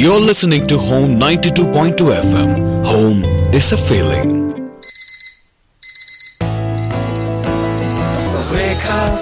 You're listening to Home 92.2 FM. Home is a feeling. Wake up,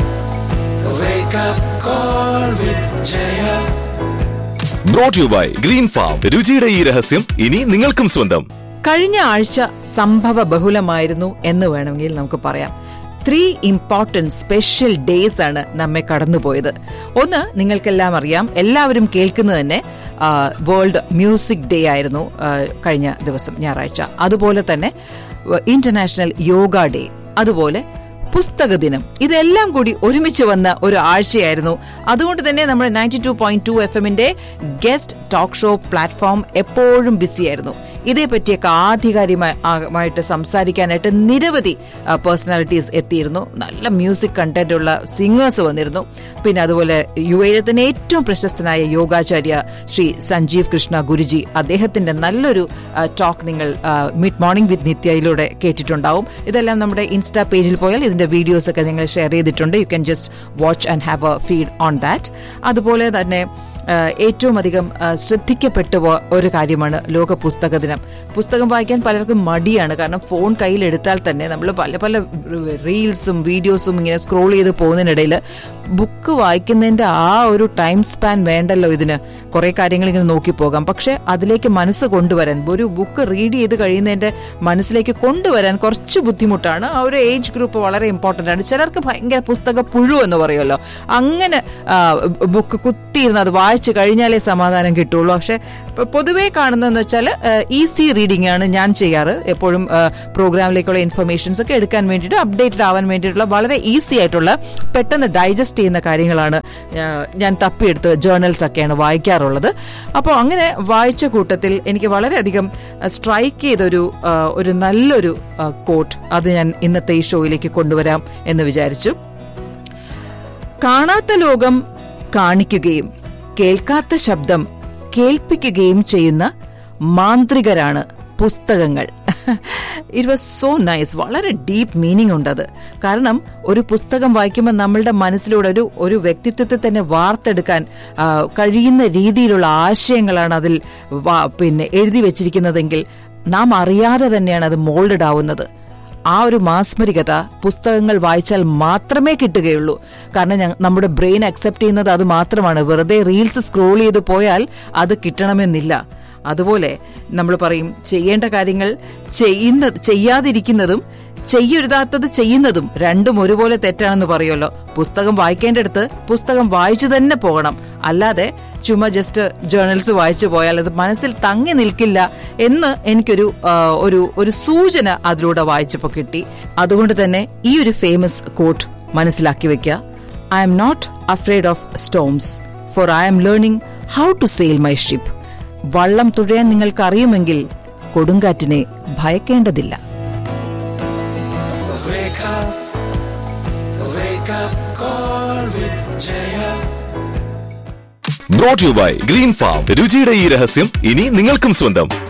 wake up, call with Jaya. Brought you by green farm രുചിയുടെ ഈ രഹസ്യം ഇനി നിങ്ങൾക്കും സ്വന്തം കഴിഞ്ഞ ആഴ്ച സംഭവ ബഹുലമായിരുന്നു എന്ന് വേണമെങ്കിൽ നമുക്ക് പറയാം ത്രീ ഇമ്പോർട്ടന്റ് സ്പെഷ്യൽ ഡേയ്സ് ആണ് നമ്മെ കടന്നുപോയത് ഒന്ന് നിങ്ങൾക്കെല്ലാം അറിയാം എല്ലാവരും കേൾക്കുന്നത് തന്നെ വേൾഡ് മ്യൂസിക് ഡേ ആയിരുന്നു ആ, കഴിഞ്ഞ ദിവസം ഞായറാഴ്ച അതുപോലെ തന്നെ ഇന്റർനാഷണൽ യോഗ ഡേ അതുപോലെ പുസ്തക ദിനം ഇതെല്ലാം കൂടി ഒരുമിച്ച് വന്ന ഒരു ആഴ്ചയായിരുന്നു അതുകൊണ്ട് തന്നെ നമ്മുടെ ninety two point two F എമ്മിന്റെ ഗസ്റ്റ് ടോക്ക് ഷോ പ്ലാറ്റ്ഫോം എപ്പോഴും ബിസിയായിരുന്നു ഇതേപ്പറ്റിയൊക്കെ ആധികാരികമായിട്ട് സംസാരിക്കാനായിട്ട് നിരവധി പേഴ്സണാലിറ്റീസ് എത്തിയിരുന്നു നല്ല മ്യൂസിക് കണ്ടന്റ് ഉള്ള സിംഗേഴ്സ് വന്നിരുന്നു പിന്നെ അതുപോലെ യു എയിലെ തന്നെ ഏറ്റവും പ്രശസ്തനായ യോഗാചാര്യ ശ്രീ സഞ്ജീവ് കൃഷ്ണ ഗുരുജി അദ്ദേഹത്തിന്റെ നല്ലൊരു ടോക്ക് നിങ്ങൾ മിഡ് മോർണിംഗ് വിത്ത് നിത്യയിലൂടെ കേട്ടിട്ടുണ്ടാവും ഇതെല്ലാം നമ്മുടെ ഇൻസ്റ്റാ പേജിൽ പോയാൽ ഇതിന്റെ വീഡിയോസ് ഒക്കെ നിങ്ങൾ ഷെയർ ചെയ്തിട്ടുണ്ട് you can just watch and have a feed on that അതുപോലെ തന്നെ ആ, ഏറ്റവും അധികം ആ, ശ്രദ്ധിക്കപ്പെട്ട വ- ഒരു കാര്യമാണ് ലോക പുസ്തക ദിനം പുസ്തകം വായിക്കാൻ പലർക്കും മടിയാണ് കാരണം ഫോൺ കയ്യിലെടുത്താൽ തന്നെ നമ്മൾ പല പല റീൽസും വീഡിയോസും ഇങ്ങനെ സ്ക്രോൾ ചെയ്ത് പോകുന്നതിനിടയിൽ ബുക്ക് വായിക്കുന്നതിന്റെ ആ ഒരു ടൈം സ്പാൻ വേണ്ടല്ലോ ഇതിന് കുറെ കാര്യങ്ങൾ ഇങ്ങനെ നോക്കി പോകാം പക്ഷെ അതിലേക്ക് മനസ്സ് കൊണ്ടുവരാൻ ഒരു ബുക്ക് റീഡ് ചെയ്ത് കഴിയുന്നതിന്റെ മനസ്സിലേക്ക് കൊണ്ടുവരാൻ കുറച്ച് ബുദ്ധിമുട്ടാണ് ആ ഒരു ഏജ് ഗ്രൂപ്പ് വളരെ ഇമ്പോർട്ടന്റ് ആണ് ചിലർക്ക് ഭയങ്കര പുസ്തക പുഴു എന്ന് പറയുമല്ലോ അങ്ങനെ ബുക്ക് കുത്തിയിരുന്ന് അത് വായിച്ചു കഴിഞ്ഞാലേ സമാധാനം കിട്ടുള്ളൂ പക്ഷെ പ- പൊതുവേ കാണുന്നതെന്ന് വെച്ചാൽ ഈസി റീഡിംഗ് ആണ് ഞാൻ ചെയ്യാറ് എപ്പോഴും പ്രോഗ്രാമിലേക്കുള്ള ഇൻഫർമേഷൻസ് ഒക്കെ എടുക്കാൻ വേണ്ടിയിട്ട് അപ്ഡേറ്റഡ് ആവാൻ വേണ്ടിയിട്ടുള്ള വളരെ ഈസി ആയിട്ടുള്ള പെട്ടെന്ന് ഡൈജസ്റ്റ് ചെയ്യുന്ന കാര്യങ്ങളാണ് ആ, ഞാൻ തപ്പിയെടുത്ത് ജേർണൽസ് ഒക്കെയാണ് വായിക്കാറുള്ളത് അപ്പോൾ അങ്ങനെ വായിച്ച കൂട്ടത്തിൽ എനിക്ക് വളരെയധികം സ്ട്രൈക്ക് ചെയ്തൊരു ആ, ഒരു നല്ലൊരു കോട്ട് അത് ഞാൻ ഇന്നത്തെ ഈ ഷോയിലേക്ക് കൊണ്ടുവരാം എന്ന് വിചാരിച്ചു കാണാത്ത ലോകം കാണിക്കുകയും കേൾക്കാത്ത ശബ്ദം കേൾപ്പിക്കുകയും ചെയ്യുന്ന മാന്ത്രികരാണ് പുസ്തകങ്ങൾ ഇറ്റ് വാസ് സോ നൈസ് വളരെ ഡീപ്പ് മീനിങ് ഉണ്ട് അത് കാരണം ഒരു പുസ്തകം വായിക്കുമ്പോൾ നമ്മളുടെ മനസ്സിലൂടെ ഒരു ഒരു വ്യക്തിത്വത്തെ തന്നെ വാർത്തെടുക്കാൻ ആ, കഴിയുന്ന രീതിയിലുള്ള ആശയങ്ങളാണ് അതിൽ വാ- പിന്നെ എഴുതി വെച്ചിരിക്കുന്നതെങ്കിൽ നാം അറിയാതെ തന്നെയാണ് അത് മോൾഡഡ് ആവുന്നത് ആ ഒരു മാസ്മരികത പുസ്തകങ്ങൾ വായിച്ചാൽ മാത്രമേ കിട്ടുകയുള്ളൂ കാരണം ഞ- നമ്മുടെ ബ്രെയിൻ അക്സെപ്റ്റ് ചെയ്യുന്നത് അത് മാത്രമാണ് വെറുതെ റീൽസ് സ്ക്രോൾ ചെയ്ത് പോയാൽ അത് കിട്ടണമെന്നില്ല അതുപോലെ നമ്മൾ പറയും ചെയ്യേണ്ട കാര്യങ്ങൾ ചെയ്യുന്ന ചെയ്യാതിരിക്കുന്നതും ചെയ്യരുതാത്തത് ചെയ്യുന്നതും രണ്ടും ഒരുപോലെ തെറ്റാണെന്ന് പറയുമല്ലോ പുസ്തകം വായിക്കേണ്ടടുത്ത് പുസ്തകം വായിച്ചു തന്നെ പോകണം അല്ലാതെ ചുമ്മാ ജസ്റ്റ് ജേർണൽസ് വായിച്ചു പോയാൽ അത് മനസ്സിൽ തങ്ങി നിൽക്കില്ല എന്ന് എനിക്കൊരു ആ, ഒരു ഒരു സൂചന അതിലൂടെ വായിച്ചപ്പോൾ കിട്ടി അതുകൊണ്ട് തന്നെ ഈ ഒരു ഫേമസ് കോട്ട് മനസ്സിലാക്കി വെക്കുക I'm not afraid of storms for I'm learning how to sail my ship വള്ളം തുഴയാൻ നിങ്ങൾക്ക് അറിയുമെങ്കിൽ കൊടുങ്കാറ്റിനെ ഭയക്കേണ്ടതില്ല Wake up, wake up, call with Jaya. Brought you by green farm രുചിയുടെ ഈ രഹസ്യം ഇനി നിങ്ങൾക്കും സ്വന്തം